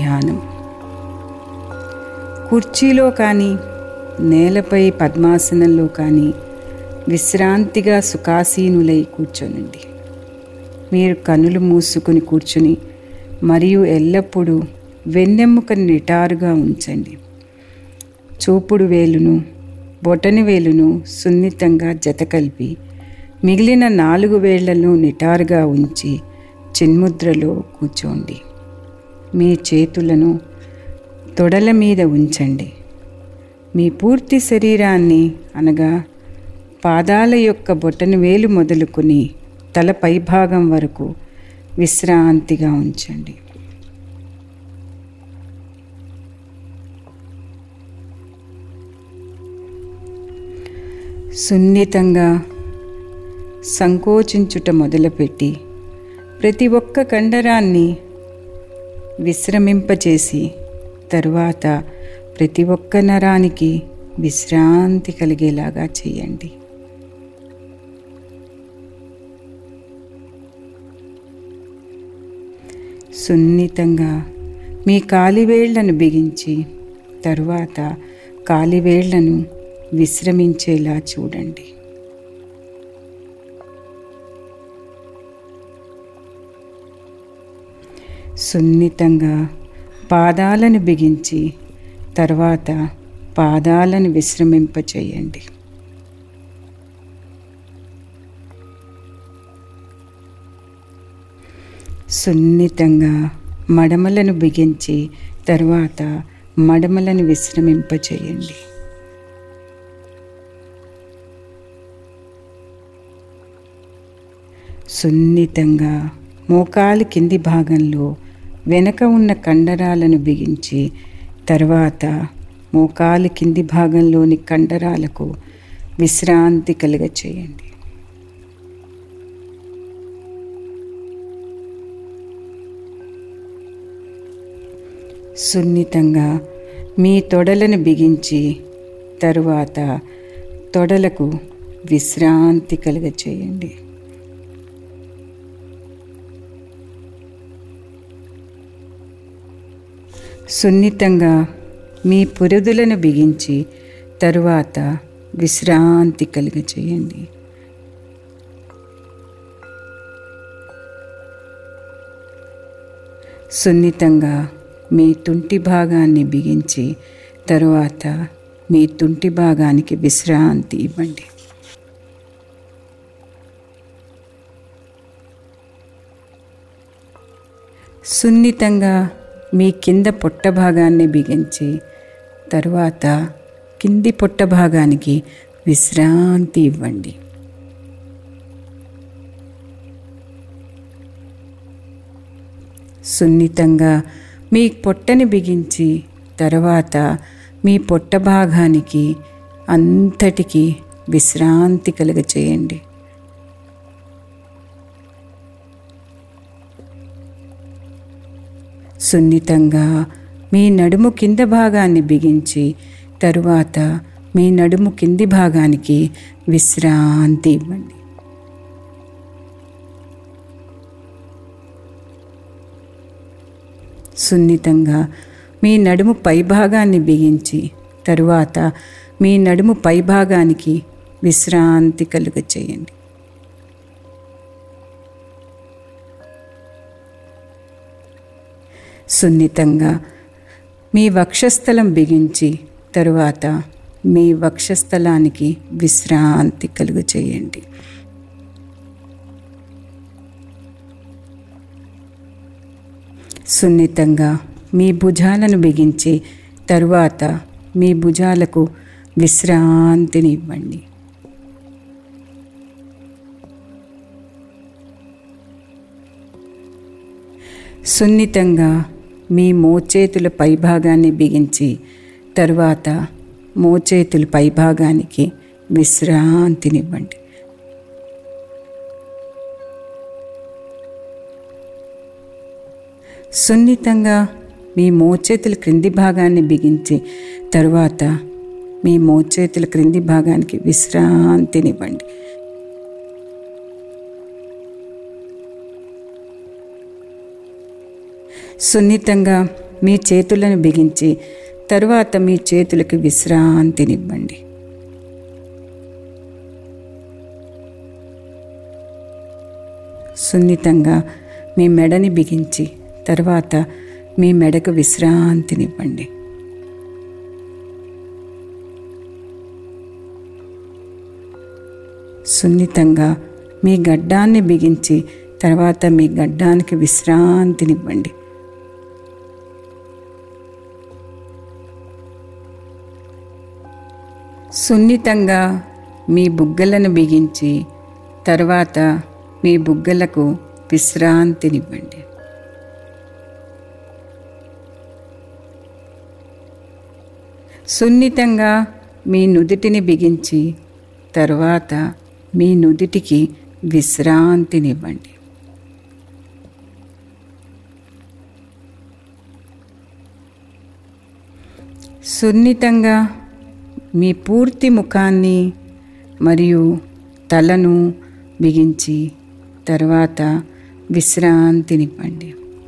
ధ్యానం కుర్చీలో కానీ నేలపై పద్మాసనంలో కానీ విశ్రాంతిగా సుఖాసీనులై కూర్చోనండి మీరు కనులు మూసుకుని కూర్చుని మరియు ఎల్లప్పుడూ వెన్నెముకను నిటారుగా ఉంచండి చూపుడు వేలును బొటని వేలును సున్నితంగా జతకలిపి మిగిలిన నాలుగు వేళ్లను నిటారుగా ఉంచి చిన్ముద్రలో కూర్చోండి మీ చేతులను తొడల మీద ఉంచండి మీ పూర్తి శరీరాన్ని అనగా పాదాల యొక్క బొటన వేలు మొదలుకొని తల పైభాగం వరకు విశ్రాంతిగా ఉంచండి సున్నితంగా సంకోచించుట మొదలుపెట్టి ప్రతి ఒక్క కండరాన్ని విశ్రమింపచేసి తరువాత ప్రతి ఒక్క నరానికి విశ్రాంతి కలిగేలాగా చేయండి సున్నితంగా మీ కాలివేళ్లను బిగించి తరువాత కాలివేళ్లను విశ్రమించేలా చూడండి సున్నితంగా పాదాలను బిగించి తర్వాత పాదాలను విశ్రమింపచేయండి సున్నితంగా మడమలను బిగించి తరువాత మడమలను విశ్రమింపచేయండి సున్నితంగా మోకాలి కింది భాగంలో వెనక ఉన్న కండరాలను బిగించి తర్వాత మోకాలి కింది భాగంలోని కండరాలకు విశ్రాంతి కలుగ చేయండి సున్నితంగా మీ తొడలను బిగించి తరువాత తొడలకు విశ్రాంతి కలుగ చేయండి సున్నితంగా మీ పురుదులను బిగించి తరువాత విశ్రాంతి కలుగ చేయండి సున్నితంగా మీ తుంటి భాగాన్ని బిగించి తరువాత మీ తుంటి భాగానికి విశ్రాంతి ఇవ్వండి సున్నితంగా మీ కింద పొట్ట భాగాన్ని బిగించి తరువాత కింది పొట్ట భాగానికి విశ్రాంతి ఇవ్వండి సున్నితంగా మీ పొట్టని బిగించి తర్వాత మీ పొట్ట భాగానికి అంతటికి విశ్రాంతి కలుగ చేయండి సున్నితంగా మీ నడుము కింద భాగాన్ని బిగించి తరువాత మీ నడుము కింది భాగానికి విశ్రాంతి ఇవ్వండి సున్నితంగా మీ నడుము పైభాగాన్ని బిగించి తరువాత మీ నడుము పైభాగానికి విశ్రాంతి కలుగ చేయండి సున్నితంగా మీ వక్షస్థలం బిగించి తరువాత మీ వక్షస్థలానికి విశ్రాంతి కలుగు చేయండి సున్నితంగా మీ భుజాలను బిగించి తరువాత మీ భుజాలకు విశ్రాంతిని ఇవ్వండి సున్నితంగా మీ మోచేతుల పైభాగాన్ని బిగించి తరువాత మోచేతుల పైభాగానికి విశ్రాంతినివ్వండి సున్నితంగా మీ మోచేతుల క్రింది భాగాన్ని బిగించి తరువాత మీ మోచేతుల క్రింది భాగానికి విశ్రాంతినివ్వండి సున్నితంగా మీ చేతులను బిగించి తరువాత మీ చేతులకు విశ్రాంతినివ్వండి సున్నితంగా మీ మెడని బిగించి తర్వాత మీ మెడకు విశ్రాంతినివ్వండి సున్నితంగా మీ గడ్డాన్ని బిగించి తర్వాత మీ గడ్డానికి విశ్రాంతినివ్వండి సున్నితంగా మీ బుగ్గలను బిగించి తర్వాత మీ బుగ్గలకు విశ్రాంతినివ్వండి సున్నితంగా మీ నుదిటిని బిగించి తరువాత మీ నుదిటికి విశ్రాంతినివ్వండి సున్నితంగా మీ పూర్తి ముఖాన్ని మరియు తలను బిగించి తర్వాత విశ్రాంతినివ్వండి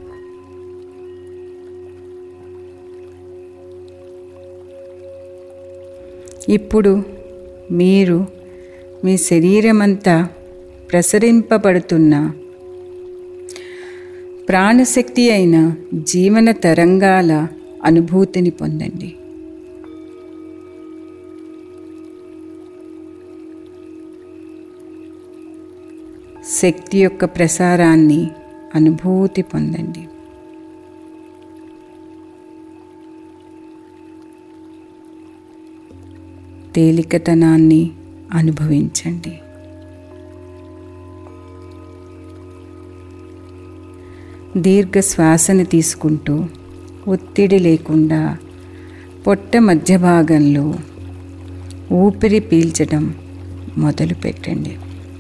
ఇప్పుడు మీరు మీ శరీరమంతా ప్రసరింపబడుతున్న ప్రాణశక్తి అయిన జీవన తరంగాల అనుభూతిని పొందండి శక్తి యొక్క ప్రసారాన్ని అనుభూతి పొందండి తేలికతనాన్ని అనుభవించండి దీర్ఘ శ్వాసను తీసుకుంటూ ఒత్తిడి లేకుండా పొట్ట మధ్య భాగంలో ఊపిరి పీల్చడం మొదలు పెట్టండి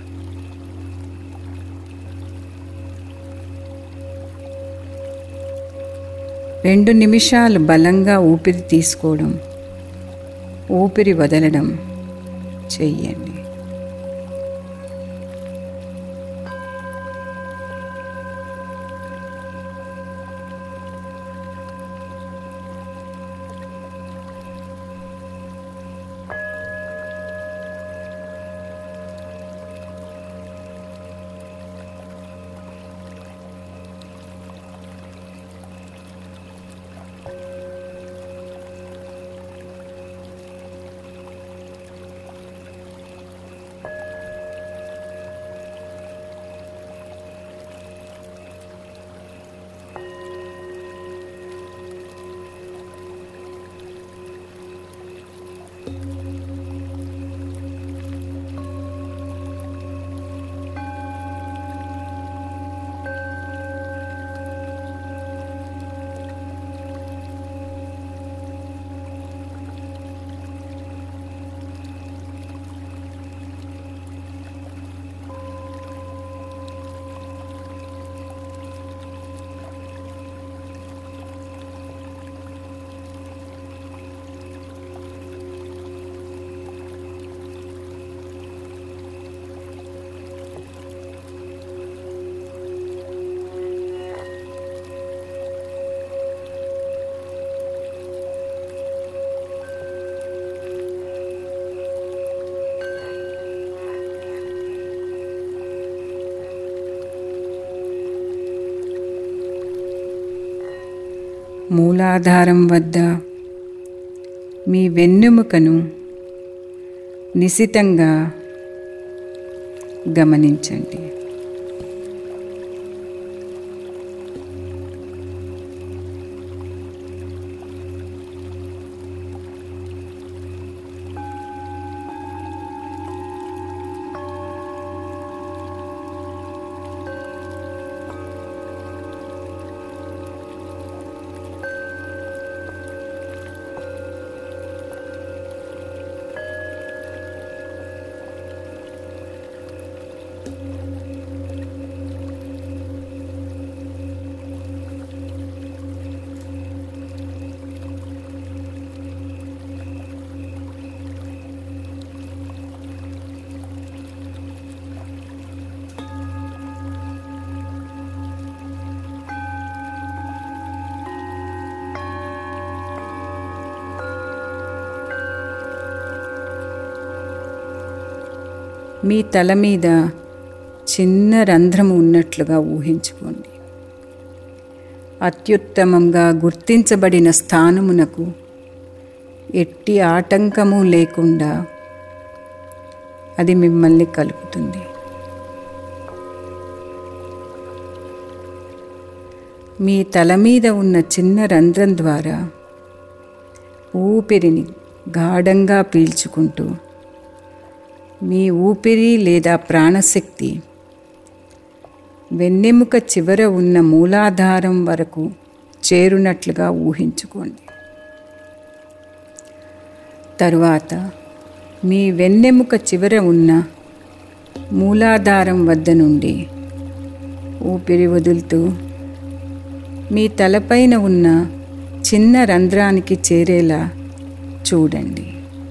రెండు నిమిషాలు బలంగా ఊపిరి తీసుకోవడం ఊపిరి వదలడం చెయ్యండి మూలాధారం వద్ద మీ వెన్నెముకను నిశితంగా గమనించండి మీ తల మీద చిన్న రంధ్రం ఉన్నట్లుగా ఊహించుకోండి అత్యుత్తమంగా గుర్తించబడిన స్థానమునకు ఎట్టి ఆటంకము లేకుండా అది మిమ్మల్ని కలుపుతుంది మీ తల మీద ఉన్న చిన్న రంధ్రం ద్వారా ఊపిరిని గాఢంగా పీల్చుకుంటూ మీ ఊపిరి లేదా ప్రాణశక్తి వెన్నెముక చివర ఉన్న మూలాధారం వరకు చేరునట్లుగా ఊహించుకోండి తరువాత మీ వెన్నెముక చివర ఉన్న మూలాధారం వద్ద నుండి ఊపిరి వదులుతూ మీ తలపైన ఉన్న చిన్న రంధ్రానికి చేరేలా చూడండి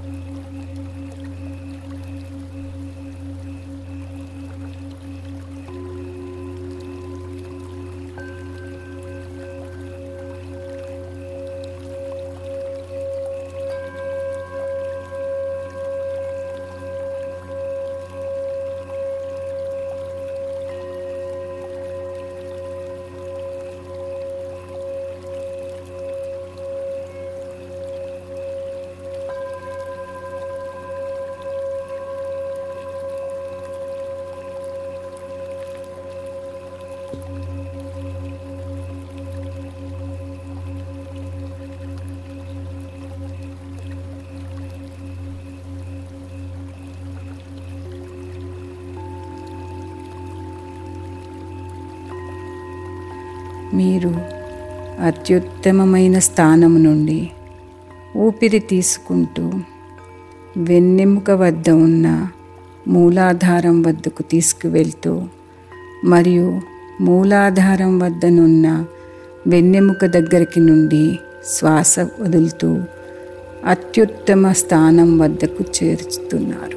మీరు అత్యుత్తమమైన స్థానం నుండి ఊపిరి తీసుకుంటూ వెన్నెముక వద్ద ఉన్న మూలాధారం వద్దకు తీసుకువెళ్తూ మరియు మూలాధారం వద్దనున్న వెన్నెముక దగ్గరికి నుండి శ్వాస వదులుతూ అత్యుత్తమ స్థానం వద్దకు చేర్చుతున్నారు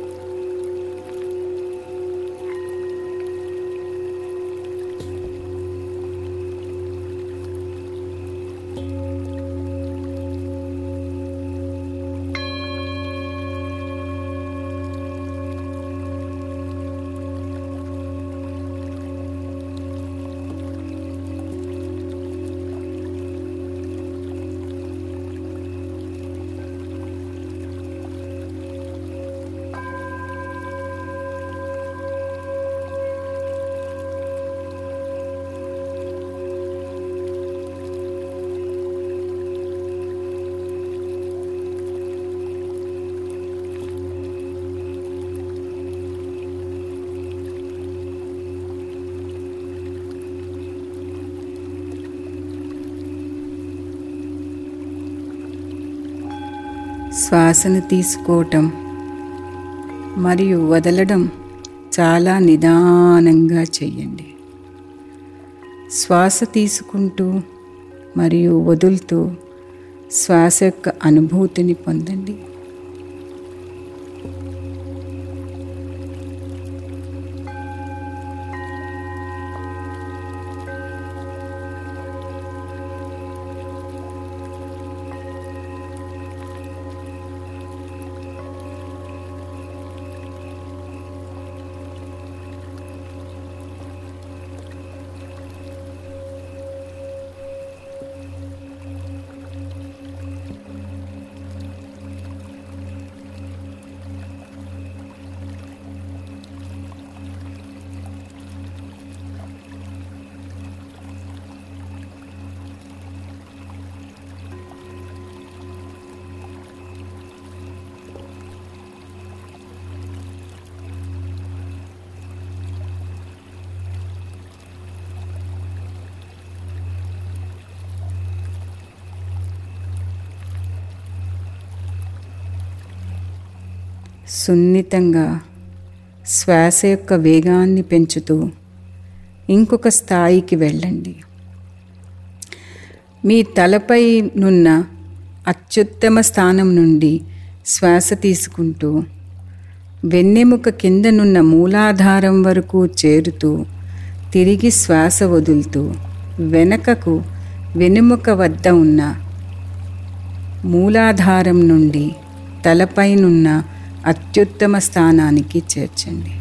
శ్వాసను తీసుకోవటం మరియు వదలడం చాలా నిదానంగా చెయ్యండి శ్వాస తీసుకుంటూ మరియు వదులుతూ శ్వాస యొక్క అనుభూతిని పొందండి సున్నితంగా శ్వాస యొక్క వేగాన్ని పెంచుతూ ఇంకొక స్థాయికి వెళ్ళండి మీ తలపై నున్న అత్యుత్తమ స్థానం నుండి శ్వాస తీసుకుంటూ వెన్నెముక కిందనున్న మూలాధారం వరకు చేరుతూ తిరిగి శ్వాస వదులుతూ వెనకకు వెనుముక వద్ద ఉన్న మూలాధారం నుండి తలపైనున్న అత్యుత్తమ స్థానానికి చేర్చండి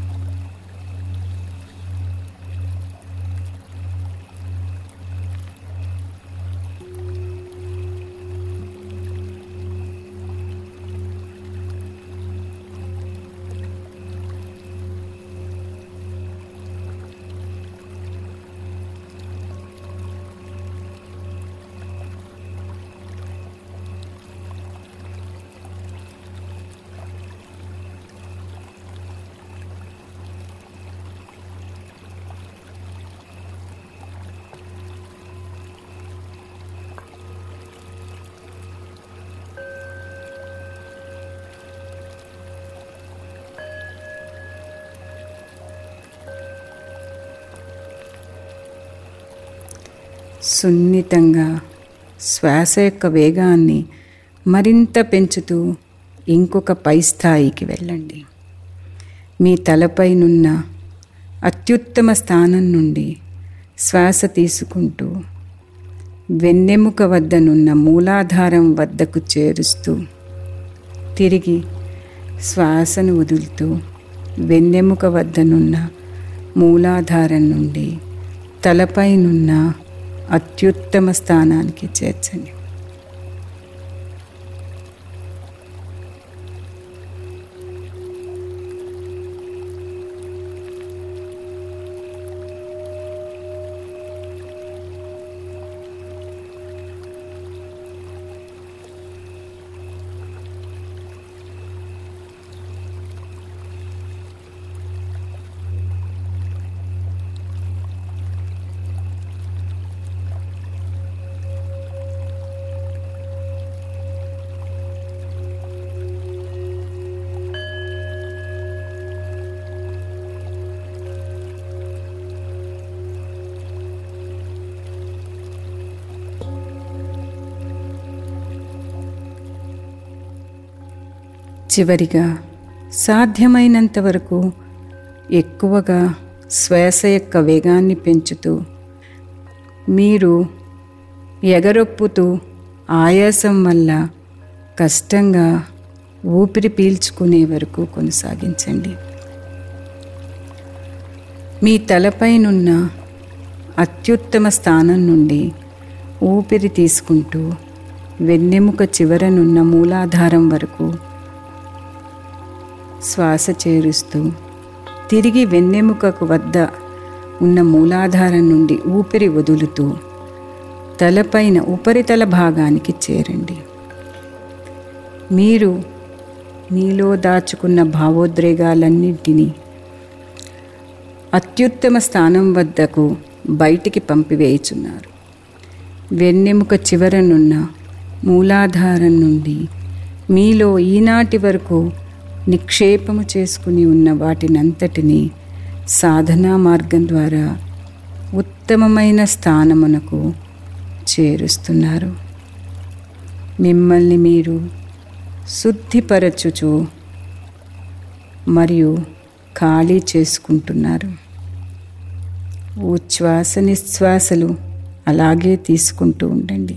సున్నితంగా శ్వాస యొక్క వేగాన్ని మరింత పెంచుతూ ఇంకొక పై స్థాయికి వెళ్ళండి మీ తలపైనున్న అత్యుత్తమ స్థానం నుండి శ్వాస తీసుకుంటూ వెన్నెముక వద్దనున్న మూలాధారం వద్దకు చేరుస్తూ తిరిగి శ్వాసను వదులుతూ వెన్నెముక వద్దనున్న మూలాధారం నుండి తలపైనున్న అత్యుత్తమ స్థానానికి చేర్చండి చివరిగా సాధ్యమైనంత వరకు ఎక్కువగా శ్వాస యొక్క వేగాన్ని పెంచుతూ మీరు ఎగరొప్పుతూ ఆయాసం వల్ల కష్టంగా ఊపిరి పీల్చుకునే వరకు కొనసాగించండి మీ తలపైనున్న అత్యుత్తమ స్థానం నుండి ఊపిరి తీసుకుంటూ వెన్నెముక చివరనున్న మూలాధారం వరకు శ్వాస చేరుస్తూ తిరిగి వెన్నెముకకు వద్ద ఉన్న మూలాధారం నుండి ఊపిరి వదులుతూ తలపైన ఉపరితల భాగానికి చేరండి మీరు మీలో దాచుకున్న భావోద్రేగాలన్నింటినీ అత్యుత్తమ స్థానం వద్దకు బయటికి పంపివేయుచున్నారు వెన్నెముక చివరనున్న మూలాధారం నుండి మీలో ఈనాటి వరకు నిక్షేపము చేసుకుని ఉన్న వాటినంతటినీ సాధనా మార్గం ద్వారా ఉత్తమమైన స్థానమునకు చేరుస్తున్నారు మిమ్మల్ని మీరు శుద్ధిపరచుచు మరియు ఖాళీ చేసుకుంటున్నారు ఉచ్ఛ్వాస నిశ్వాసలు అలాగే తీసుకుంటూ ఉండండి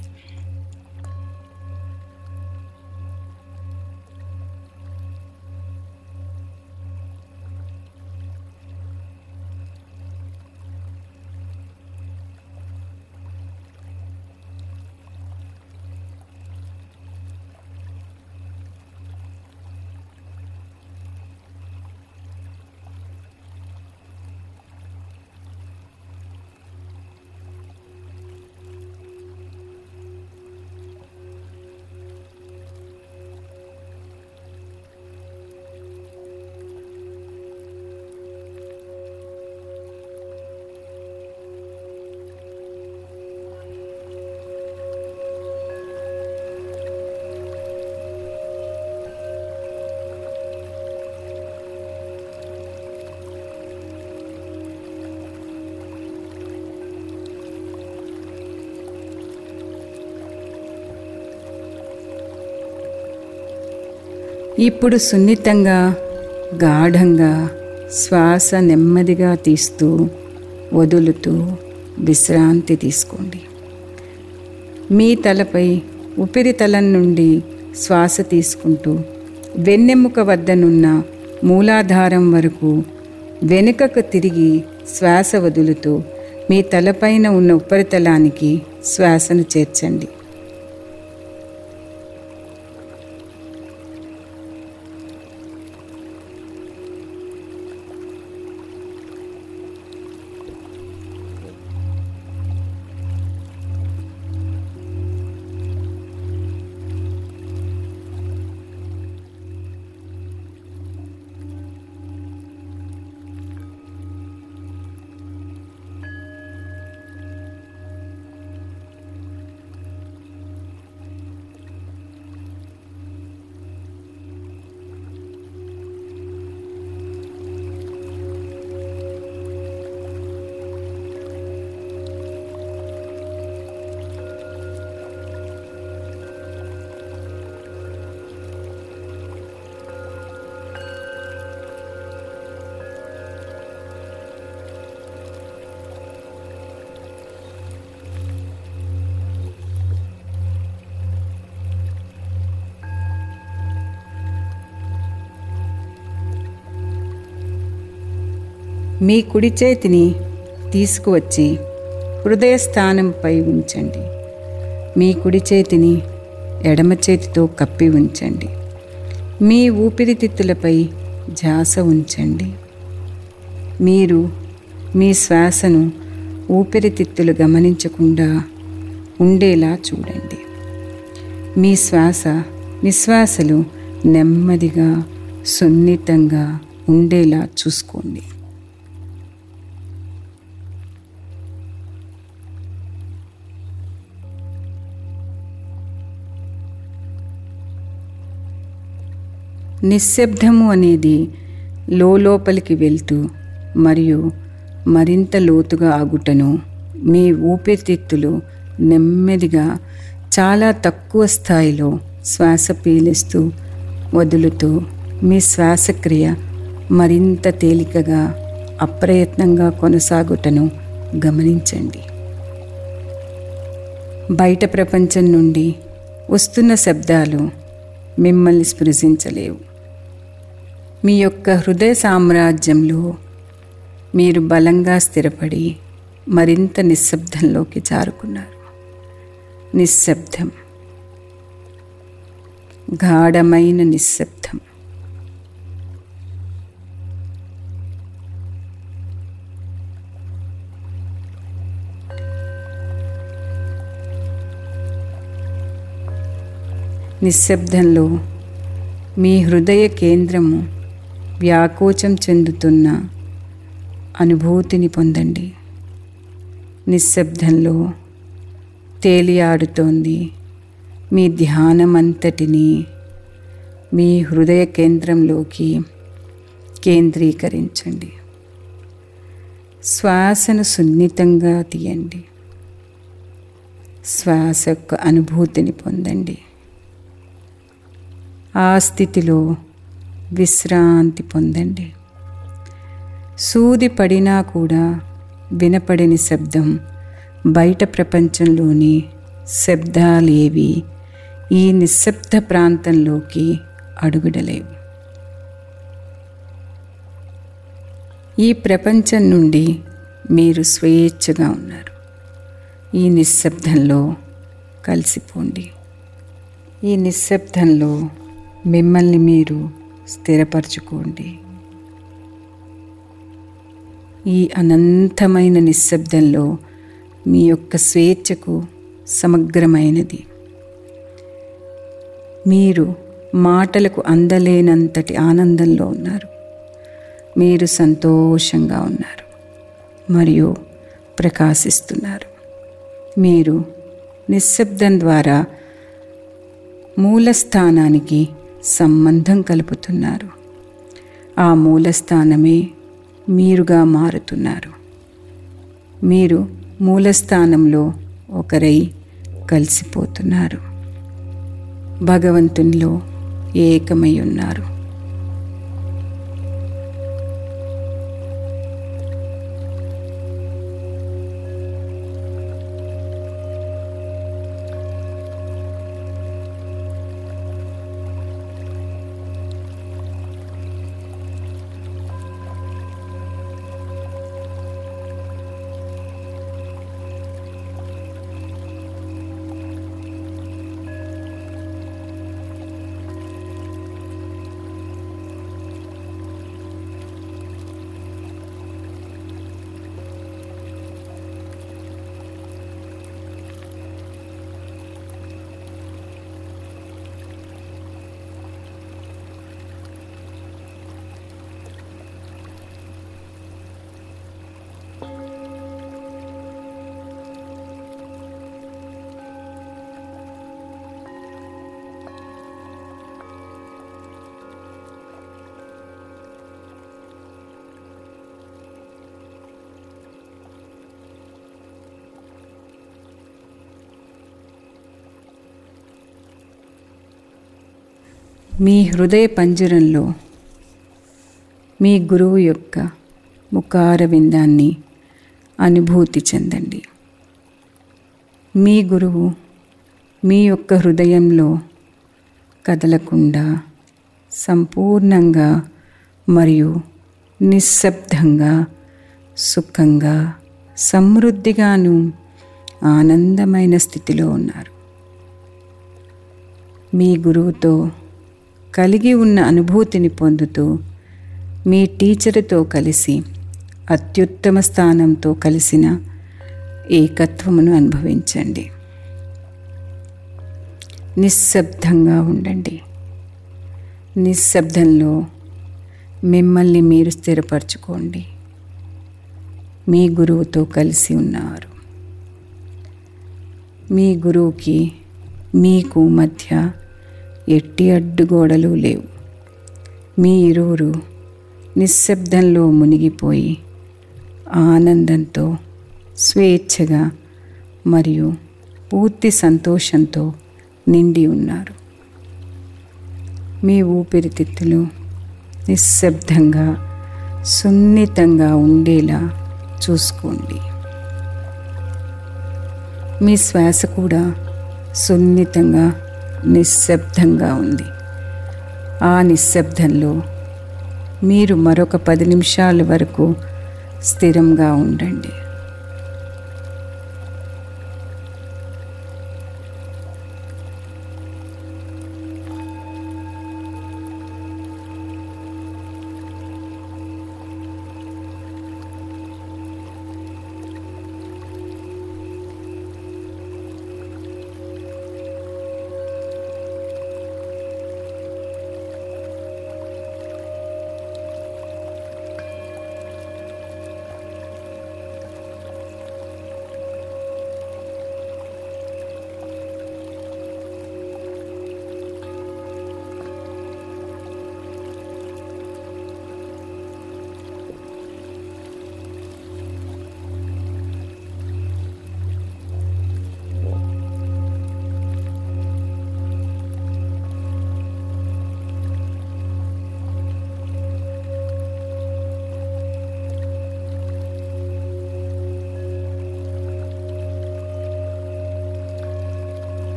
ఇప్పుడు సున్నితంగా గాఢంగా శ్వాస నెమ్మదిగా తీస్తూ వదులుతూ విశ్రాంతి తీసుకోండి మీ తలపై ఉపరితలం నుండి శ్వాస తీసుకుంటూ వెన్నెముక వద్దనున్న మూలాధారం వరకు వెనుకకు తిరిగి శ్వాస వదులుతూ మీ తలపైన ఉన్న ఉపరితలానికి శ్వాసను చేర్చండి మీ కుడి చేతిని తీసుకువచ్చి హృదయ స్థానంపై ఉంచండి మీ కుడి చేతిని ఎడమ చేతితో కప్పి ఉంచండి మీ ఊపిరితిత్తులపై ధ్యాస ఉంచండి మీరు మీ శ్వాసను ఊపిరితిత్తులు గమనించకుండా ఉండేలా చూడండి మీ శ్వాస నిశ్వాసలు నెమ్మదిగా సున్నితంగా ఉండేలా చూసుకోండి నిశ్శబ్దము అనేది లోపలికి వెళ్తూ మరియు మరింత లోతుగా ఆగుటను మీ ఊపిరితిత్తులు నెమ్మదిగా చాలా తక్కువ స్థాయిలో శ్వాస పీలుస్తూ వదులుతూ మీ శ్వాసక్రియ మరింత తేలికగా అప్రయత్నంగా కొనసాగుటను గమనించండి బయట ప్రపంచం నుండి వస్తున్న శబ్దాలు మిమ్మల్ని స్పృశించలేవు మీ యొక్క హృదయ సామ్రాజ్యంలో మీరు బలంగా స్థిరపడి మరింత నిశ్శబ్దంలోకి జారుకున్నారు నిశ్శబ్దం గాఢమైన నిశ్శబ్దం నిశ్శబ్దంలో మీ హృదయ కేంద్రము వ్యాకోచం చెందుతున్న అనుభూతిని పొందండి నిశ్శబ్దంలో తేలియాడుతోంది మీ ధ్యానమంతటిని మీ హృదయ కేంద్రంలోకి కేంద్రీకరించండి శ్వాసను సున్నితంగా తీయండి శ్వాస యొక్క అనుభూతిని పొందండి ఆ స్థితిలో విశ్రాంతి పొందండి సూది పడినా కూడా వినపడని శబ్దం బయట ప్రపంచంలోని శబ్దాలేవి ఈ నిశ్శబ్ద ప్రాంతంలోకి అడుగుడలేవు ఈ ప్రపంచం నుండి మీరు స్వేచ్ఛగా ఉన్నారు ఈ నిశ్శబ్దంలో కలిసిపోండి ఈ నిశ్శబ్దంలో మిమ్మల్ని మీరు స్థిరపరచుకోండి ఈ అనంతమైన నిశ్శబ్దంలో మీ యొక్క స్వేచ్ఛకు సమగ్రమైనది మీరు మాటలకు అందలేనంతటి ఆనందంలో ఉన్నారు మీరు సంతోషంగా ఉన్నారు మరియు ప్రకాశిస్తున్నారు మీరు నిశ్శబ్దం ద్వారా మూలస్థానానికి సంబంధం కలుపుతున్నారు ఆ మూలస్థానమే మీరుగా మారుతున్నారు మీరు మూలస్థానంలో ఒకరై కలిసిపోతున్నారు భగవంతునిలో ఏకమై ఉన్నారు మీ హృదయ పంజరంలో మీ గురువు యొక్క ముఖార విందాన్ని అనుభూతి చెందండి మీ గురువు మీ యొక్క హృదయంలో కదలకుండా సంపూర్ణంగా మరియు నిశ్శబ్దంగా సుఖంగా సమృద్ధిగాను ఆనందమైన స్థితిలో ఉన్నారు మీ గురువుతో కలిగి ఉన్న అనుభూతిని పొందుతూ మీ టీచర్తో కలిసి అత్యుత్తమ స్థానంతో కలిసిన ఏకత్వమును అనుభవించండి నిశ్శబ్దంగా ఉండండి నిశ్శబ్దంలో మిమ్మల్ని మీరు స్థిరపరచుకోండి మీ గురువుతో కలిసి ఉన్నారు మీ గురువుకి మీకు మధ్య ఎట్టి అడ్డుగోడలు లేవు మీ ఇరువురు నిశ్శబ్దంలో మునిగిపోయి ఆనందంతో స్వేచ్ఛగా మరియు పూర్తి సంతోషంతో నిండి ఉన్నారు మీ ఊపిరితిత్తులు నిశ్శబ్దంగా సున్నితంగా ఉండేలా చూసుకోండి మీ శ్వాస కూడా సున్నితంగా నిశ్శబ్దంగా ఉంది ఆ నిశ్శబ్దంలో మీరు మరొక పది నిమిషాల వరకు స్థిరంగా ఉండండి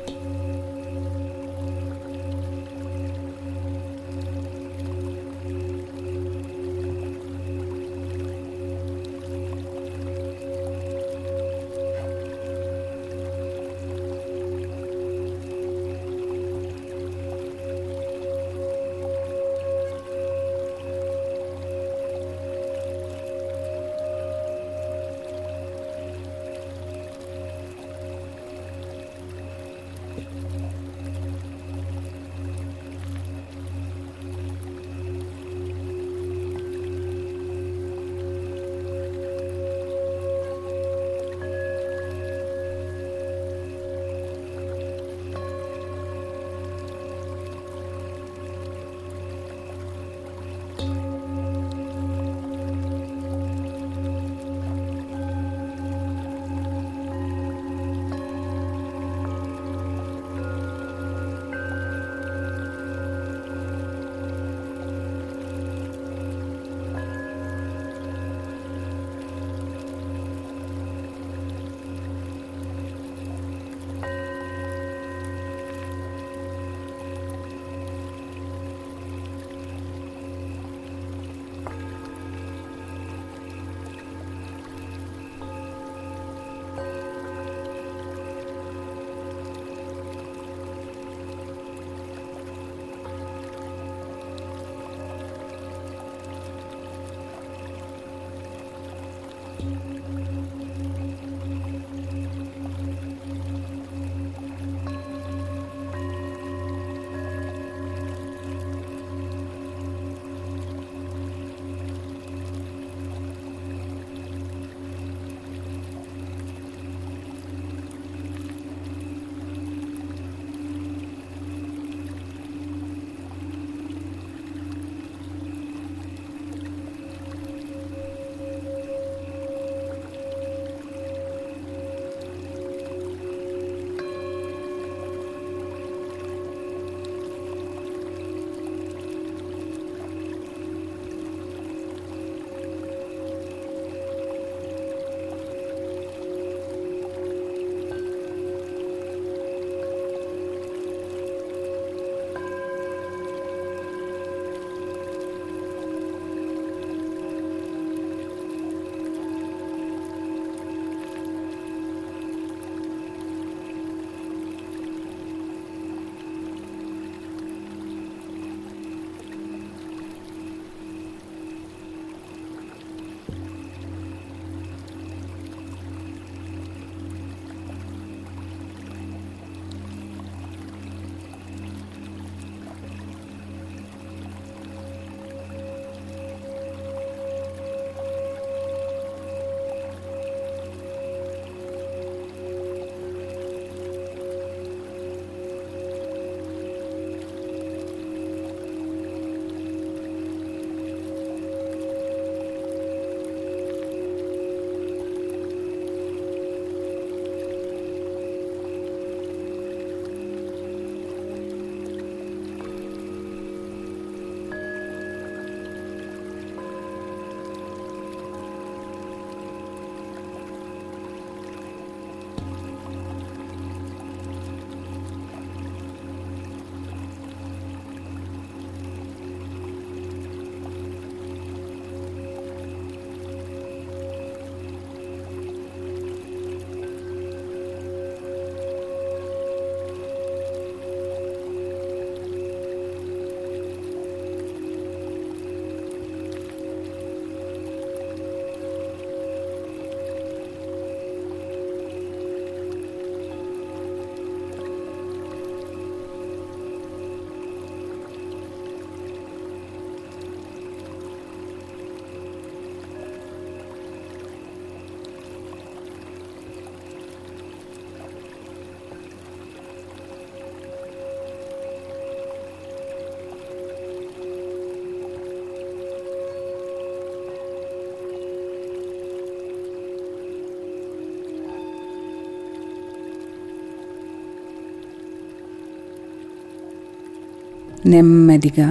నెమ్మదిగా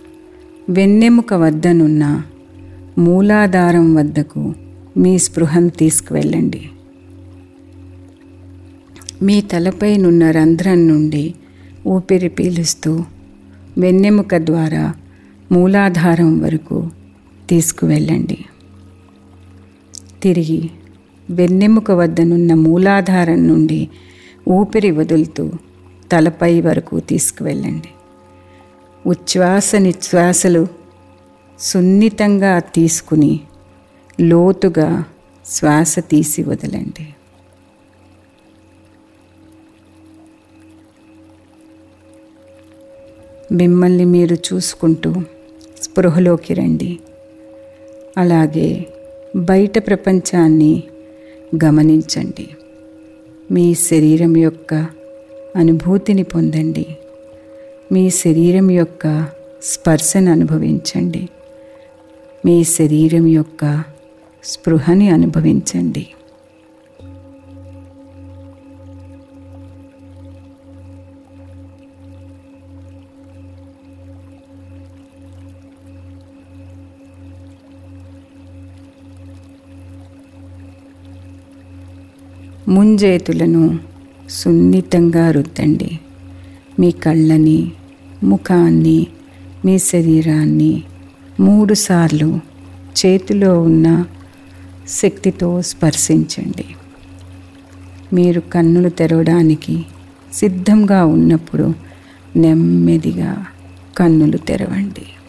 వెన్నెముక వద్దనున్న మూలాధారం వద్దకు మీ స్పృహను తీసుకువెళ్ళండి మీ తలపై నున్న రంధ్రం నుండి ఊపిరి పీలుస్తూ వెన్నెముక ద్వారా మూలాధారం వరకు తీసుకువెళ్ళండి తిరిగి వెన్నెముక వద్దనున్న మూలాధారం నుండి ఊపిరి వదులుతూ తలపై వరకు తీసుకువెళ్ళండి ఉచ్ఛ్వాస నిశ్వాసలు సున్నితంగా తీసుకుని లోతుగా శ్వాస తీసి వదలండి మిమ్మల్ని మీరు చూసుకుంటూ స్పృహలోకి రండి అలాగే బయట ప్రపంచాన్ని గమనించండి మీ శరీరం యొక్క అనుభూతిని పొందండి మీ శరీరం యొక్క స్పర్శను అనుభవించండి మీ శరీరం యొక్క స్పృహని అనుభవించండి ముంజేతులను సున్నితంగా రుద్దండి మీ కళ్ళని ముఖాన్ని మీ శరీరాన్ని మూడుసార్లు చేతిలో ఉన్న శక్తితో స్పర్శించండి మీరు కన్నులు తెరవడానికి సిద్ధంగా ఉన్నప్పుడు నెమ్మదిగా కన్నులు తెరవండి